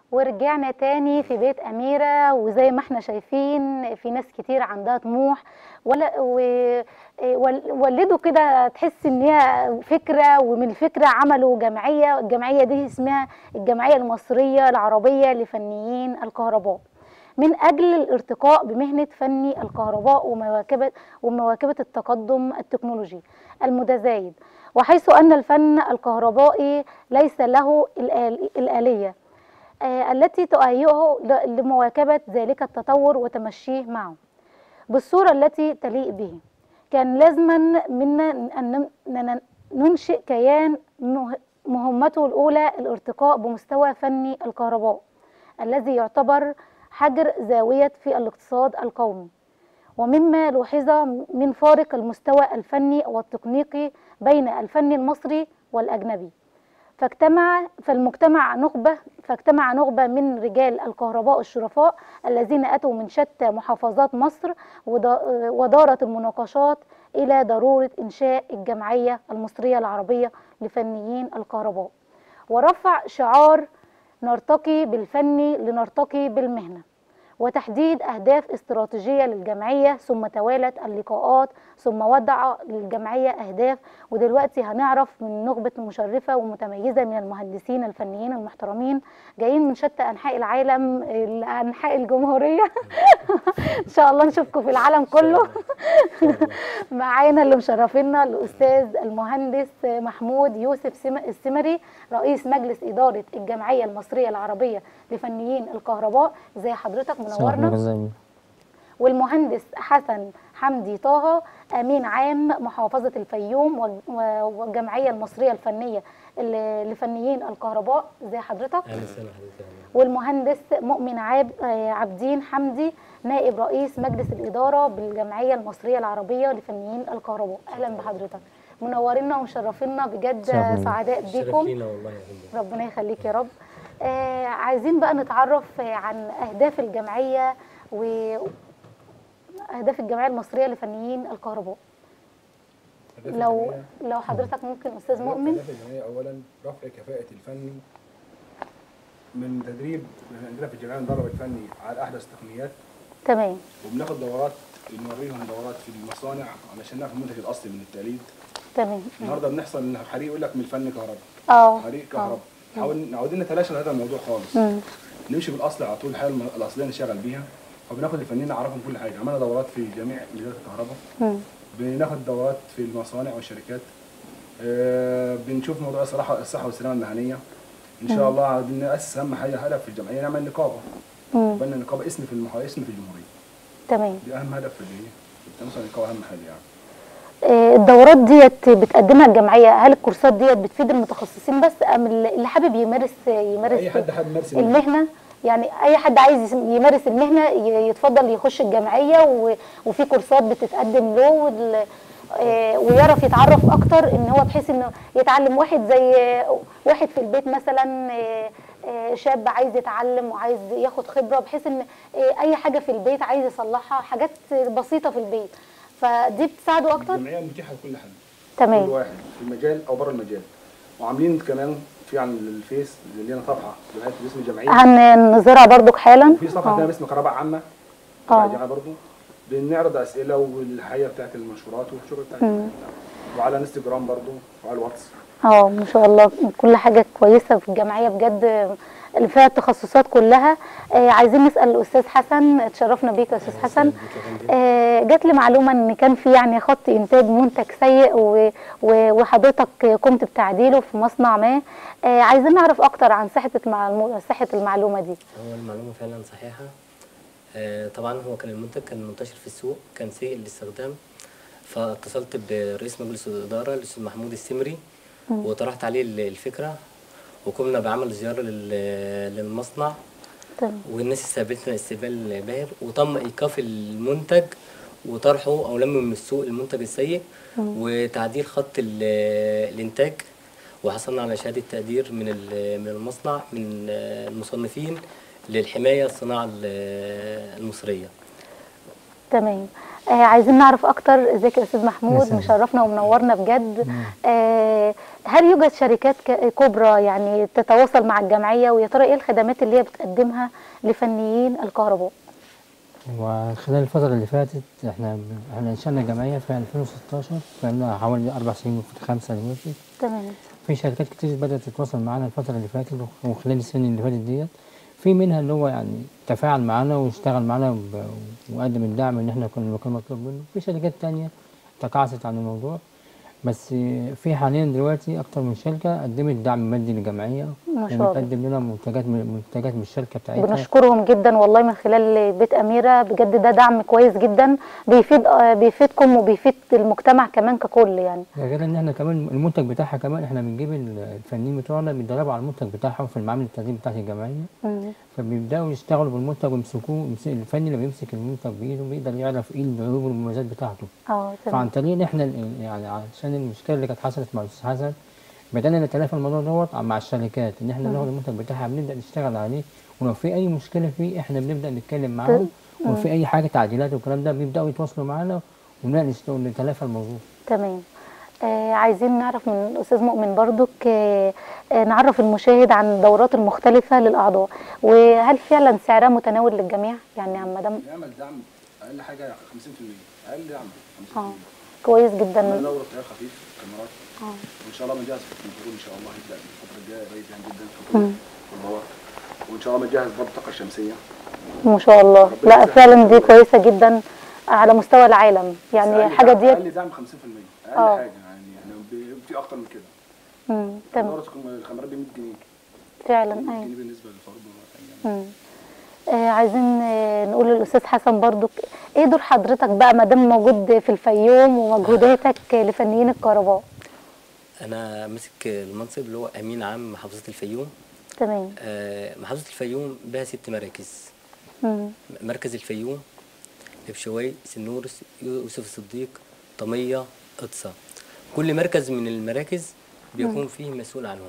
ورجعنا تاني في بيت أميرة وزي ما احنا شايفين في ناس كتير عندها طموح ولا و- ول- ولدوا كده تحس ان هي فكرة ومن الفكرة عملوا جمعية الجمعية دي اسمها الجمعية المصرية العربية لفنيين الكهرباء من أجل الارتقاء بمهنة فني الكهرباء ومواكبة ومواكبة التقدم التكنولوجي المتزايد وحيث أن الفن الكهربائي ليس له الآل- الآلية آه، التي تؤهله ل- لمواكبة ذلك التطور وتمشيه معه بالصورة التي تليق به كان لازما منا أن نن- ننشئ كيان مه- مهمته الأولى الارتقاء بمستوى فني الكهرباء الذي يعتبر حجر زاوية في الاقتصاد القومي ومما لوحظ من فارق المستوى الفني والتقنيقي بين الفن المصري والأجنبي فاجتمع فالمجتمع نخبة فاجتمع نخبة من رجال الكهرباء الشرفاء الذين أتوا من شتى محافظات مصر ودا- ودارت المناقشات إلى ضرورة إنشاء الجمعية المصرية العربية لفنيين الكهرباء ورفع شعار نرتقي بالفن لنرتقي بالمهنة وتحديد أهداف استراتيجية للجمعية ثم توالت اللقاءات ثم وضع للجمعية أهداف ودلوقتي هنعرف من نخبة مشرفة ومتميزة من المهندسين الفنيين المحترمين جايين من شتى أنحاء العالم أنحاء الجمهورية إن شاء الله نشوفكم في العالم كله معانا اللي مشرفينا الأستاذ المهندس محمود يوسف سم- السمري رئيس مجلس إدارة الجمعية المصرية العربية لفنيين الكهرباء زي حضرتك منورنا منورنا والمهندس حسن حمدي طه امين عام محافظه الفيوم وال- و- والجمعيه المصريه الفنيه ل- لفنيين الكهرباء زي حضرتك اهلا وسهلا حضرتك والمهندس مؤمن عاب آه، عابدين حمدي نائب رئيس مجلس الاداره بالجمعيه المصريه العربيه لفنيين الكهرباء اهلا بحضرتك منورينا ومشرفينا بجد شرف لينا. سعداء شرف بيكم لينا والله يا فندم ربنا يخليك يا رب آه عايزين بقى نتعرف آه، عن اهداف الجمعيه واهداف الجمعيه المصريه لفنيين الكهرباء أهداف لو الجمعية- لو حضرتك ممكن استاذ مؤمن أهداف الجمعية أولا رفع كفاءة الفني من تدريب عندنا في الجمعية ندرب الفني على أحدث التقنيات تمام وبناخد دورات نوريهم دورات في المصانع علشان نعرف المنتج الأصلي من التقليد تمام النهارده بنحصل إن حريق يقول لك من الفن كهرباء اه حريق كهرباء نحاول عاوزين نتلاشى هذا الموضوع خالص مم. نمشي بالاصل على طول الحاجه الم- الاصليه نشتغل بيها فبناخد الفنانين نعرفهم كل حاجه عملنا دورات في جميع مجالات الكهرباء مم. بناخد دورات في المصانع والشركات آه، بنشوف موضوع الصراحه الصحه والسلامه المهنيه ان شاء الله عايزين ناسس اهم حاجه هدف في الجمعيه نعمل نقابه مم. بنا نقابه اسم في المحافظه اسم في الجمهوريه تمام دي اهم هدف في دي توصل النقابه اهم حاجه يعني آه، الدورات ديت بتقدمها الجمعيه هل الكورسات ديت بتفيد المتخصصين بس ام اللي حابب يمارس يمارس اي حد حابب يمارس المهنة. المهنه يعني اي حد عايز يمارس المهنه ي- يتفضل يخش الجمعيه و- وفي كورسات بتتقدم له وال- آه، ويعرف يتعرف اكتر ان هو بحيث انه يتعلم واحد زي واحد في البيت مثلا آه، آه، شاب عايز يتعلم وعايز ياخد خبره بحيث ان آه، اي حاجه في البيت عايز يصلحها حاجات بسيطه في البيت فدي بتساعده اكتر الجمعيه متيحه لكل حد كل تمام واحد في المجال او بره المجال وعاملين كمان في عن الفيس اللي لنا صفحه جمعيه باسم الجمعيه هنظهرها برضك حالا وفي صفحه آه. تانية اسمها كهرباء عامه آه. تبع الجامعه برضه بنعرض اسئله والحقيقه بتاعت المنشورات والشغل بتاع وعلى انستجرام برضه وعلى الواتس اه ما شاء الله كل حاجه كويسه في الجمعيه بجد اللي فيها التخصصات كلها آه عايزين نسال الاستاذ حسن اتشرفنا بيك يا استاذ حسن بك يا فندم. آه جات لي معلومه ان كان في يعني خط انتاج منتج سيء و- و- وحضرتك قمت بتعديله في مصنع ما آه عايزين نعرف اكتر عن صحه المعلومه صحه المعلومه دي هو المعلومة فعلا صحيحة آه، طبعا هو كان المنتج كان منتشر في السوق كان سيء الاستخدام فاتصلت برئيس مجلس الإدارة الأستاذ محمود السمري وطرحت عليه ال- الفكرة وقمنا بعمل زيارة لل- للمصنع تمام والناس استقبلتنا استقبال باهر وتم ايقاف المنتج وطرحه او لمه من السوق المنتج السيء وتعديل خط ال- الانتاج وحصلنا على شهاده تقدير من ال- من المصنع من المصنفين للحمايه الصناعه ال- المصريه تمام آه عايزين نعرف اكتر ازيك يا استاذ محمود مشرفنا ومنورنا بجد آه هل يوجد شركات ك- كبرى يعني تتواصل مع الجمعيه ويا ترى ايه الخدمات اللي هي بتقدمها لفنيين الكهرباء وخلال الفترة اللي فاتت احنا احنا انشأنا جمعية في 2016 بقالنا حوالي أربع سنين في خمسة دلوقتي تمام في شركات كتير بدأت تتواصل معانا الفترة اللي فاتت وخلال السنين اللي فاتت ديت في منها اللي هو يعني تفاعل معانا واشتغل معانا ب- وقدم الدعم اللي احنا كنا كان مطلوب منه في شركات تانية تقاعست عن الموضوع بس في حاليا دلوقتي أكتر من شركة قدمت دعم مادي للجمعية ما شاء الله. وبتقدم لنا منتجات من منتجات من الشركة بتاعتها بنشكرهم جدا والله من خلال بيت أميرة بجد ده دعم كويس جدا بيفيد آه، بيفيدكم وبيفيد المجتمع كمان ككل يعني ده غير ان احنا كمان المنتج بتاعها كمان احنا بنجيب ال- الفنيين بتوعنا بيتدربوا على المنتج بتاعهم في المعامل التدريب بتاعت الجمعيه مم. فبيبداوا يشتغلوا بالمنتج ويمسكوه يمس- الفني اللي بيمسك المنتج بايده بيقدر يعرف ايه العيوب والمميزات بتاعته اه فعن تمام طريق ان احنا ال- يعني عشان المشكله اللي كانت حصلت مع الاستاذ حسن بدانا نتلافى الموضوع دوت مع الشركات ان احنا ناخد المنتج بتاعها بنبدا نشتغل عليه ولو في اي مشكله فيه احنا بنبدا نتكلم معاهم وفي اي حاجه تعديلات والكلام ده بيبداوا يتواصلوا معانا ونبدا نشت- نتلافى الموضوع تمام آه عايزين نعرف من الأستاذ مؤمن برضك آه آه نعرف المشاهد عن الدورات المختلفة للأعضاء وهل فعلا سعرها متناول للجميع يعني يا مدام نعمل دعم اقل حاجه 50% اقل دعم 50% اه كويس نعمل جدا دوره تيار خفيف كاميرات اه وان شاء الله بنجهز في الكنترول ان شاء الله هيبدا الفتره الجايه قريب يعني جدا مم. كنترول والباور وان شاء الله بنجهز برضه الطاقه الشمسيه ما شاء الله ربنا لا يسهل. فعلا دي كويسة جدا على مستوى العالم بس يعني أقل الحاجة دعم- ديت اقل دعم 50% اقل آه. حاجه يعني احنا ب- في اكتر من كده مم، تمام دوره الكاميرات ب 100 جنيه فعلا 100 ايوه جنيه بالنسبه للفرد يعني مم. آه عايزين آه نقول للاستاذ حسن برضو ايه دور حضرتك بقى ما دام موجود في الفيوم ومجهوداتك لفنيين الكهرباء انا ماسك المنصب اللي هو امين عام محافظه الفيوم تمام آه، محافظه الفيوم بها ست مراكز مم. مركز الفيوم ابشواي سنور يوسف الصديق طميه قدصه كل مركز من المراكز بيكون فيه مسؤول عنهم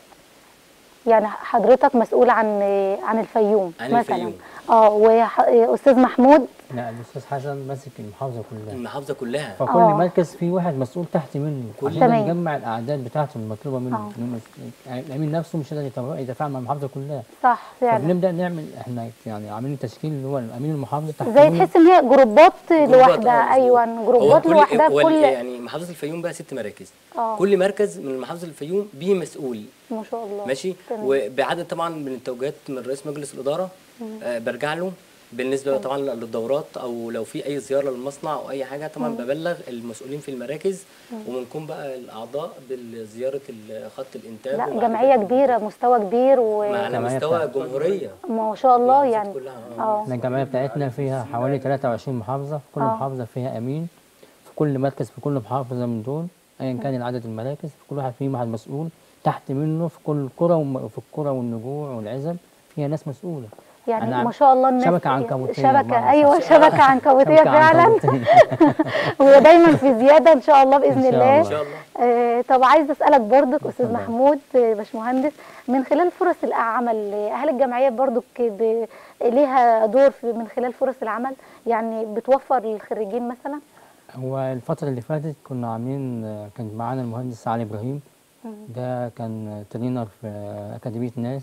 يعني حضرتك مسؤول عن آه عن الفيوم عن مثلا الفيوم. اه واستاذ محمود لا الاستاذ حسن ماسك المحافظه كلها المحافظه كلها فكل آه. مركز فيه واحد مسؤول تحت منه كل- عشان تمام. يجمع الاعداد بتاعته المطلوبه منه آه. لأنه مش- يعني الامين نفسه مش قادر يتفا- يتفاعل مع المحافظه كلها صح فعلا فبنبدا نعمل احنا يعني عاملين تشكيل اللي هو الامين المحافظه تحت زي منه. تحس ان هي جروبات لوحدها آه، ايوه مظبوط. جروبات هو كل- لوحدها هو ال- كل يعني محافظه الفيوم بقى ست مراكز اه كل مركز من محافظه الفيوم بيه مسؤول ما شاء الله ماشي تمام. وبعدد طبعا من التوجيهات من رئيس مجلس الاداره آه برجع له بالنسبه طبعا للدورات او لو في اي زياره للمصنع او اي حاجه طبعا ببلغ المسؤولين في المراكز وبنكون بقى الاعضاء بزياره ال- خط الانتاج لا ومع جمعيه ال- كبيره مستوى كبير مع على الجمعية مستوى بتاعت- جمهوريه وما شاء الله المحافظات يعني كلها، آه. اه احنا الجمعيه بتاعتنا فيها حوالي 23 محافظه كل آه. محافظه فيها امين في كل مركز في كل محافظه من دول ايا كان العدد المراكز في كل واحد فيهم واحد مسؤول تحت منه في كل قرى وم- في القرى والنجوع والعزب فيها ناس مسؤوله يعني أنا ما شاء الله الناس شبكة عنكبوتية شبكه بمعنى ايوه أصح. شبكه عنكبوتيه شبكة فعلا عنكبوتية. ودايما في زياده ان شاء الله باذن إن شاء الله ان شاء الله آه طب عايز اسالك برضك استاذ اتفضل. محمود آه، باشمهندس من خلال فرص العمل آه، هل الجمعيه برضك ب- ليها دور في من خلال فرص العمل يعني بتوفر للخريجين مثلا هو الفترة اللي فاتت كنا عاملين كان معانا المهندس علي إبراهيم ده كان ترينر في أكاديمية ناس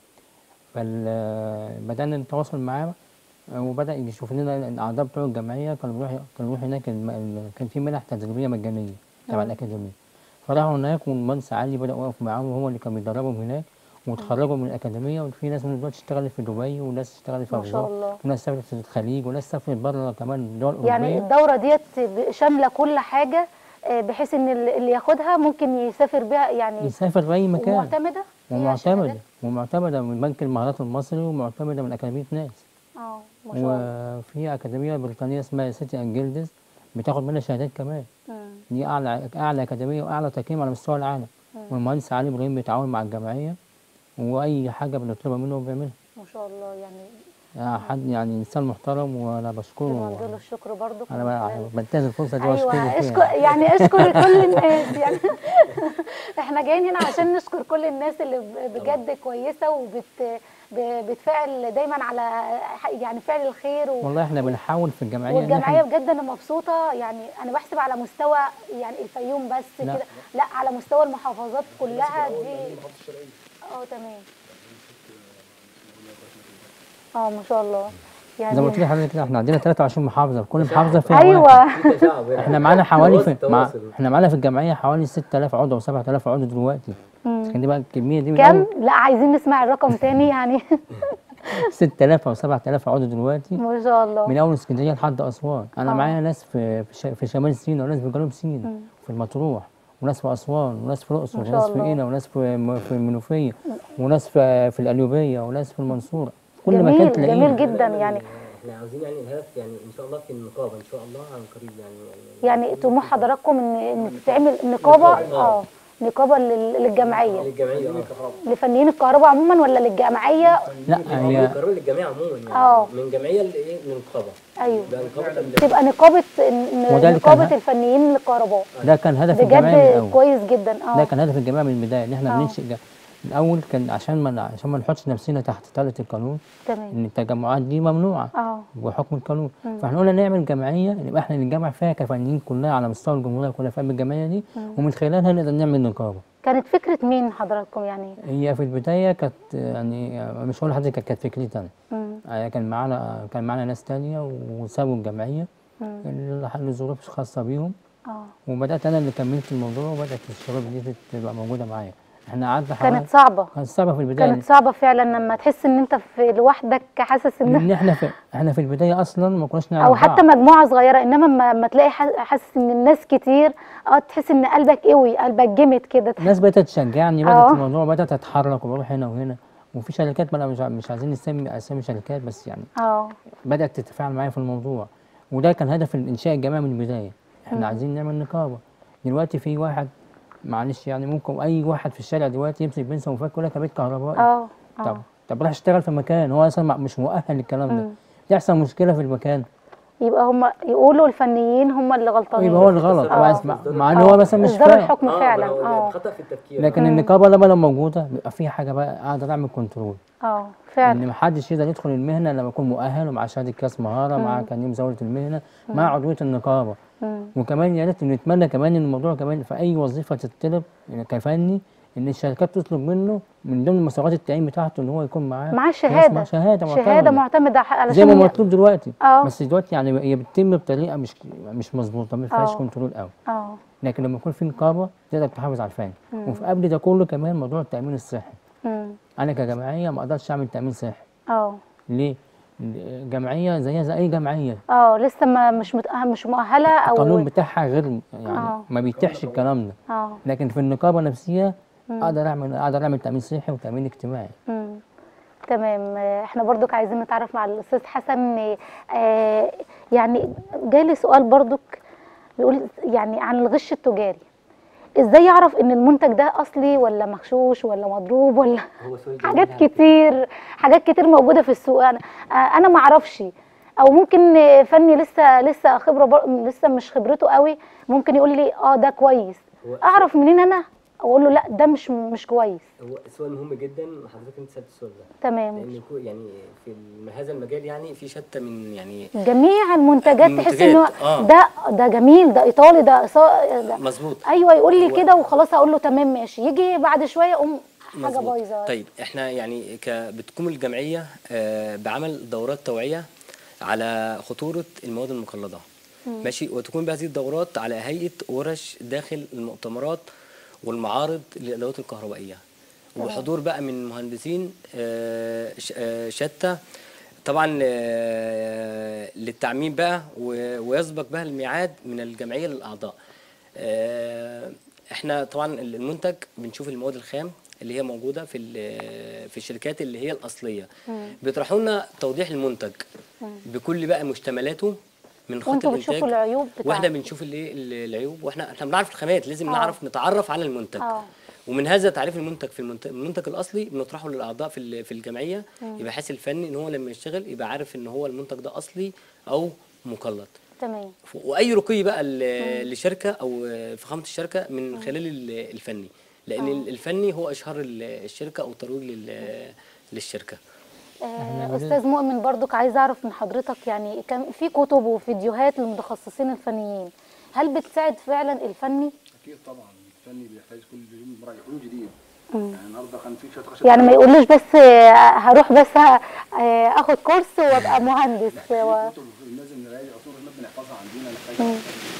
فبدأنا نتواصل معاه وبدأ يشوف لنا الأعضاء بتوع الجمعية كانوا بيروحوا كانوا بيروحوا هناك الم- ال- كان في منح تدريبية مجانية تبع الأكاديمية فراحوا هناك والمهندس علي بدأ يقف معاهم وهو اللي كان بيدربهم هناك وتخرجوا من الأكاديمية وفي ناس من دلوقتي اشتغلت في دبي وناس اشتغلت في ما شاء أبو ظبي الله. وناس سافرت في الخليج وناس سافرت بره كمان دول يعني أوروبية الدوره ديت ب- شامله كل حاجه آه، بحيث ان ال- اللي ياخدها ممكن يسافر بيها يعني يسافر في أي مكان ومعتمده فيها ومعتمدة شهادات؟ ومعتمدة من بنك المهارات المصري ومعتمدة من أكاديمية ناس اه ما شاء الله وفي أكاديمية بريطانية اسمها سيتي أند جيلدز بتاخد منها شهادات كمان مم. دي أعلى أعلى أكاديمية وأعلى تقييم على مستوى العالم والمهندس علي إبراهيم بيتعاون مع الجمعية وأي حاجة بنطلبها منه بيعملها ما شاء الله يعني يعني حد يعني إنسان محترم وأنا نوجه له بشكره الشكر برضو أنا بقى بنتهز الفرصة دي وأشكره ايوه فيها اشكر يعني اشكر كل الناس يعني احنا جايين هنا عشان نشكر كل الناس اللي ب- بجد كويسه وبت ب- بتفعل دايما على ح- يعني فعل الخير و... والله احنا بنحاول في الجمعيه إن والجمعيه احنا بجد انا مبسوطه يعني انا بحسب على مستوى يعني الفيوم بس لا. كده لا على مستوى المحافظات كلها دي اه تمام اه ما شاء الله يعني زي ما قلت لحضرتك كده احنا عندنا 23 محافظه كل محافظه فيها واحد. ايوه في تشعب هنا. احنا معانا حوالي في تواصل- مع تواصل. احنا معانا في الجمعيه حوالي 6000 عضو او 7000 عضو دلوقتي مم. كان دي بقى الكميه دي من كم أول لا عايزين نسمع الرقم تاني يعني 6000 او 7000 عضو دلوقتي ما شاء الله من اول اسكندريه لحد اسوان انا آه. معايا ناس في في, ش- في شمال سيناء وناس في جنوب سيناء في المطروح وناس في اسوان وناس في الاقصر ما شاء وناس في الله. قنا وناس في م- في المنوفيه وناس في في القليوبيه وناس في المنصوره كل جميل مكان تلاقيه جميل جدا يعني احنا عاوزين يعني الهدف يعني ان شاء الله في النقابه ان شاء الله عن قريب يعني يعني طموح حضراتكم ان ان تتعمل نقابه اه نقابه لل- للجمعيه للجمعيه اه لفنيين الكهرباء عموما ولا للجمعيه لا هي قرار للجميع عموما يعني آه. من جمعيه لايه لنقابه ايوه ده نقابه ال- تبقى نقابه وده اللي كان نقابه ه- الفنيين للكهرباء ده كان هدف الجمعيه من بجد الاول كويس جدا ده اه كان هدف الجماعه من البدايه ان احنا آه. بننشئ جا- الاول كان عشان ما عشان ما نحطش نفسنا تحت طاوله القانون تمام ان التجمعات دي ممنوعه اه بحكم القانون فاحنا قلنا نعمل جمعيه نبقى احنا نتجمع فيها كفنانين كلها على مستوى الجمهوريه كلها في قلب الجمعيه دي ومن خلالها نقدر نعمل نقابه كانت فكره مين حضراتكم يعني هي في البدايه كانت يعني مش هقول لحضرتك كانت فكرتي انا مم. آه، كان معانا كان معانا ناس تانية وسابوا الجمعيه مم. اللي لظروف خاصه بيهم اه وبدات انا اللي كملت الموضوع وبدات الشباب دي تبقى موجوده معايا احنا قعدنا حوالي كانت صعبه كانت صعبه في البدايه كانت صعبه فعلا لما تحس ان انت في لوحدك حاسس ان لان احنا في احنا في البدايه اصلا ما كناش نعرف او حتى بعض. مجموعه صغيره انما ما, ما تلاقي ح- حاسس ان الناس كتير اه تحس ان قلبك قوي قلبك جامد كده الناس بدات تشجعني بدات آه. الموضوع بدات اتحرك وبروح هنا وهنا وفي شركات بقى مش ع- مش عايزين نسمي اسامي شركات بس يعني اه بدات تتفاعل معايا في الموضوع وده كان هدف الانشاء الجماعي من البدايه احنا عايزين نعمل نقابه دلوقتي في واحد معلش يعني ممكن اي واحد في الشارع دلوقتي يمسك بنسى وفاك يقول لك يا بيت كهربائي اه طب اه طب راح اشتغل في مكان هو اصلا مع- مش مؤهل للكلام ده يحصل مشكله في المكان يبقى هم يقولوا الفنيين هم اللي غلطانين يبقى هو الغلط آه. مع- مع- مع ان هو مثلا مش اصدار فاهم الحكم اه فعلا ما هو اه خطا في التفكير لكن النقابه لما لو موجوده بيبقى فيها حاجه بقى اقدر اعمل كنترول اه فعلا ان محدش يقدر يدخل المهنه لما يكون مؤهل ومع شهاده كاس مهاره مع كان مزاوله المهنه مع عضويه النقابه مم. وكمان يا ريت نتمنى كمان ان الموضوع كمان في اي وظيفه تطلب يعني كفني ان الشركات تطلب منه من ضمن مسارات التعيين بتاعته ان هو يكون معاه معاه ناس شهاده مع شهاده شهاده معتمدة. معتمده ح- علشان زي ما ي- مطلوب دلوقتي اه. بس دلوقتي يعني هي بتتم بطريقه مش مش مظبوطه ما فيهاش اه. كنترول قوي اه لكن لما يكون في نقابه تقدر تحافظ على الفن وفي قبل ده كله كمان موضوع التامين الصحي مم. انا كجمعيه ما اقدرش اعمل تامين صحي اه ليه؟ ل- جمعيه زيها زي اي جمعيه اه لسه ما مش مت... مش مؤهله او القانون بتاعها غير يعني آه. ما بيتيحش الكلام ده اه لكن في النقابه نفسها اقدر اعمل اقدر اعمل تامين صحي وتامين اجتماعي مم. تمام آه، احنا برضك عايزين نتعرف مع الاستاذ حسن آه يعني جالي سؤال برضك بيقول يعني عن الغش التجاري ازاي يعرف ان المنتج ده اصلي ولا مغشوش ولا مضروب ولا هو سؤال جميل حاجات يعني. كتير حاجات كتير موجوده في السوق انا آه، انا ما اعرفش او ممكن آه، فني لسه لسه خبره بر... لسه مش خبرته قوي ممكن يقول لي اه ده كويس هو اعرف منين انا اقول له لا ده مش مش كويس هو سؤال مهم جدا حضرتك انت سالت السؤال ده تمام لان كو- يعني في الم- هذا المجال يعني في شتى من يعني جميع المنتجات تحس ان هو المنتجات، آه. ده ده جميل ده ايطالي ده, إصا- ده مظبوط ايوه يقول لي هو- كده وخلاص اقول له تمام ماشي يجي بعد شويه اقوم حاجه مظبوط. بايظه طيب احنا يعني ك بتقوم الجمعيه آه، بعمل دورات توعيه على خطوره المواد المقلده ماشي وتكون بهذه الدورات على هيئه ورش داخل المؤتمرات والمعارض للادوات الكهربائيه وحضور بقى من مهندسين آه، ش- آه، شتى طبعا آه، للتعميم بقى و- ويسبق بها الميعاد من الجمعيه للاعضاء آه، احنا طبعا المنتج بنشوف المواد الخام اللي هي موجوده في ال- في الشركات اللي هي الاصليه بيطرحوا لنا توضيح المنتج بكل بقى مشتملاته من خط وانتوا الانتاج بتشوفوا العيوب واحنا بتاعته. بنشوف الايه ال- العيوب واحنا احنا بنعرف الخامات لازم آه. نعرف نتعرف على المنتج آه. ومن هذا تعريف المنتج في المنتج, المنتج الاصلي بنطرحه للاعضاء في ال- في الجمعيه يبقى حاسس الفني ان هو لما يشتغل يبقى عارف ان هو المنتج ده اصلي او مقلد تمام ف- واي رقي بقى ل- لشركه او فخامه الشركه من خلال ال- الفني لان ال- الفني هو اشهار ال- الشركه او الترويج لل- للشركه آه، إحنا بدأ- استاذ مؤمن برضك عايز اعرف من حضرتك يعني كان في كتب وفيديوهات للمتخصصين الفنيين هل بتساعد فعلا الفني اكيد طبعا الفني بيحتاج كل يوم راي حلول جديد يعني النهارده كان في شويه خشب يعني ما يقولوش بس آه، هروح بس ه- آه، اخد كورس وابقى مهندس و... كتب لازم نلاقي اصول الماده نحفظها عندنا نحتاجها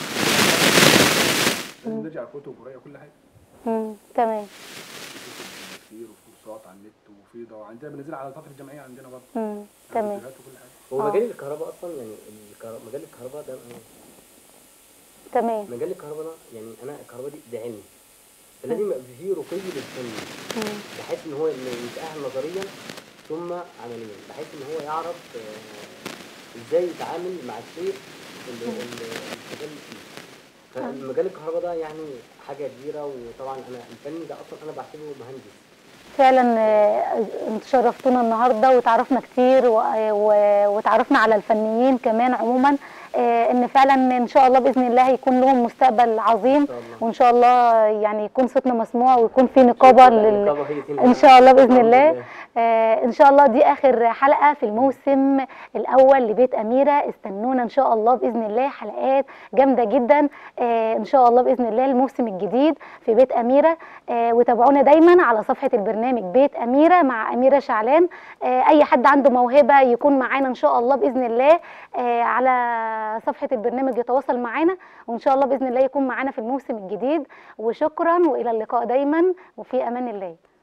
لازم نرجع كتب وقرايه كل حاجه مم، تمام كتير وكورسات على النت وفي ده وعندنا بننزل على صفحه الجمعيه عندنا برضه مم، تمام فيديوهات وكل حاجه هو آه. مجال الكهرباء اصلا يعني الكهرباء مجال الكهرباء ده تمام مجال الكهرباء ده يعني انا الكهرباء دي ده علم فلازم يبقى فيه رقي للفن مم. بحيث ان هو إنه يتأهل نظريا ثم عمليا بحيث ان هو يعرف آه، ازاي يتعامل مع الشيء اللي اللي شغال فيه فمجال الكهرباء ده يعني حاجه كبيره وطبعا انا الفني ده اصلا انا بعتبره مهندس فعلا آه، انت شرفتونا النهارده وتعرفنا كتير و- و- وتعرفنا على الفنيين كمان عموما آه، ان فعلا ان شاء الله باذن الله يكون لهم مستقبل عظيم شاء الله. وان شاء الله يعني يكون صوتنا مسموع ويكون في نقابه لل... النقابة هي دي ان شاء الله باذن الحمد الله لله. آه ان شاء الله دي اخر حلقه في الموسم الاول لبيت اميره استنونا ان شاء الله باذن الله حلقات جامده جدا آه ان شاء الله باذن الله الموسم الجديد في بيت اميره آه وتابعونا دايما على صفحه البرنامج بيت اميره مع اميره شعلان آه اي حد عنده موهبه يكون معانا ان شاء الله باذن الله آه على صفحه البرنامج يتواصل معانا وان شاء الله باذن الله يكون معانا في الموسم الجديد وشكرا والى اللقاء دايما وفي امان الله